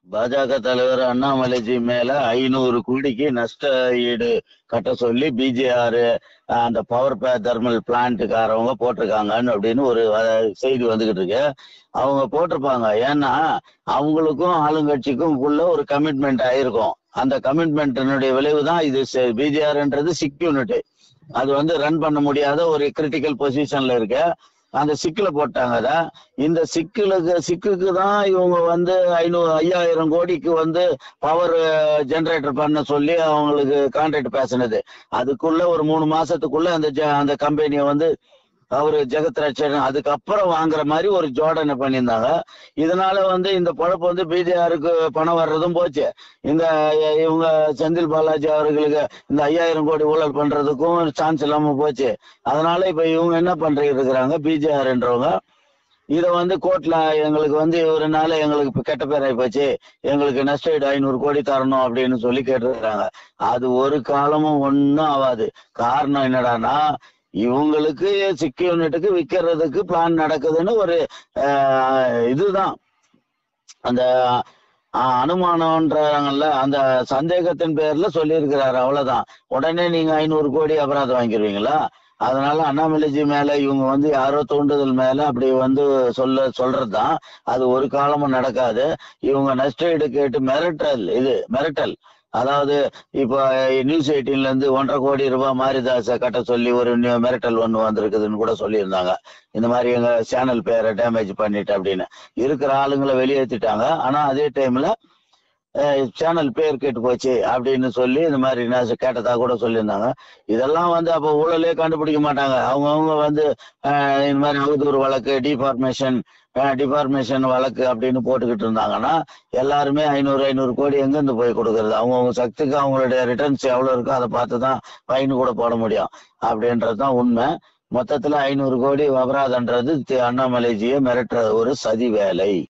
பாஜக தலைவர் அண்ணாமலைஜி மேல ஐநூறு கோடிக்கு நஷ்ட ஈடு கட்ட சொல்லி பிஜேஆர் அந்த பவர் தெர்மல் பிளான்ட்டுக்காரவங்க போட்டிருக்காங்கன்னு அப்படின்னு ஒரு அஹ், செய்தி வந்துகிட்டு இருக்கு அவங்க போட்டிருப்பாங்க ஏன்னா அவங்களுக்கும் ஆளுங்கட்சிக்கும் உள்ள ஒரு கமிட்மெண்ட் ஆயிருக்கும் அந்த கமிட்மெண்ட்டினுடைய விளைவு தான் இது பிஜேஆர்ன்றது சிக் யூனிட் அது வந்து ரன் பண்ண முடியாத ஒரு கிரிட்டிக்கல் பொசிஷன்ல இருக்கு அந்த சிக்கில போட்டாங்க அத இந்த சிக்கலுக்கு சிக்குக்கு தான் இவங்க வந்து ஐநூறு ஐயாயிரம் கோடிக்கு வந்து பவர் ஜெனரேட்டர் பண்ண சொல்லி அவங்களுக்கு கான்ட்ராக்ட் பேசினது அதுக்குள்ள ஒரு மூணு மாசத்துக்குள்ள அந்த ஜ- அந்த கம்பெனியை வந்து அவரு ஜெகத் ரட்சன் அதுக்கப்புறம் வாங்குற மாதிரி ஒரு ஜோடனை பண்ணியிருந்தாங்க இதனால வந்து இந்த பொழப்பு வந்து பிஜேஆருக்கு பணம் வர்றதும் போச்சு இந்த அஹ், இவங்க செந்தில் பாலாஜி அவர்களுக்கு இந்த ஐயாயிரம் கோடி ஊழல் பண்றதுக்கும் சான்ஸ் இல்லாம போச்சு அதனால இப்ப இவங்க என்ன பண்ணிட்டு இருக்கிறாங்க பிஜேஆர்ன்றவங்க இத வந்து கோர்ட்ல எங்களுக்கு வந்து இவருனால எங்களுக்கு இப்ப கெட்ட பேர் ஆகி போச்சு எங்களுக்கு நஷ்டஈடு ஐநூறு கோடி தரணும் அப்படின்னு சொல்லி கேட்டிருக்கிறாங்க அது ஒரு காலமும் ஒன்றும் ஆகாது காரணம் என்னடான்னா இவங்களுக்கு சிக்கு யூனிட்டுக்கு விற்கிறதுக்கு பிளான் நடக்குதுன்னு ஒரு ஆஹ், இதுதான் அந்த ஆஹ், அனுமானம்ன்றாங்கல்ல அந்த சந்தேகத்தின் பேர்ல சொல்லியிருக்கிறாரு அவ்வளவுதான் உடனே நீங்க ஐநூறு கோடி அபராதம் வாங்கிடுவீங்களா அதனால அண்ணாமலைஜி மேல இவங்க வந்து யாரோ தூண்டுதல் மேல அப்படி வந்து சொல்ல சொல்றதுதான் அது ஒரு காலமும் நடக்காது இவங்க நஷ்டஈடு கேட்டு மிரட்டல் இது மிரட்டல் அதாவது இப்போ நியூஸ் எயிட்டீன்ல இருந்து ஒன்றரை கோடி ரூபாய் மாரிதாச கட்ட சொல்லி ஒரு நியூ- மிரட்டல் ஒண்ணு வந்திருக்குதுன்னு கூட சொல்லியிருந்தாங்க இந்த மாதிரி எங்க சேனல் பேரை டேமேஜ் பண்ணிட்டு அப்படின்னு இருக்கிற ஆளுங்களை வெளியேற்றிட்டாங்க ஆனா அதே டைம்ல சேனல் பேர் கெட்டு போச்சு அப்படின்னு சொல்லி இந்த மாதிரி நான் கேட்டதா கூட சொல்லியிருந்தாங்க இதெல்லாம் வந்து அப்போ ஊழலே கண்டுபிடிக்க மாட்டாங்க அவங்கவுங்க வந்து அஹ், இந்த மாதிரி அவதூறு வழக்கு டிஃபார்மேஷன் டிஃபார்மேஷன் வழக்கு அப்படின்னு போட்டுக்கிட்டு இருந்தாங்கன்னா எல்லாருமே ஐநூறு ஐநூறு கோடி எங்கேருந்து போய் கொடுக்கறது அவங்கவுங்க சக்திக்கு அவங்களுடைய ரிட்டர்ன்ஸ் எவ்வளவு இருக்கோ அதை பார்த்து தான் ஃபைன் கூட போட முடியும் அப்படின்றது தான் உண்மை மொத்தத்துல ஐநூறு கோடி அபராதம்ன்றது தி- அண்ணாமலைஜியை மிரட்டுற ஒரு சதி வேலை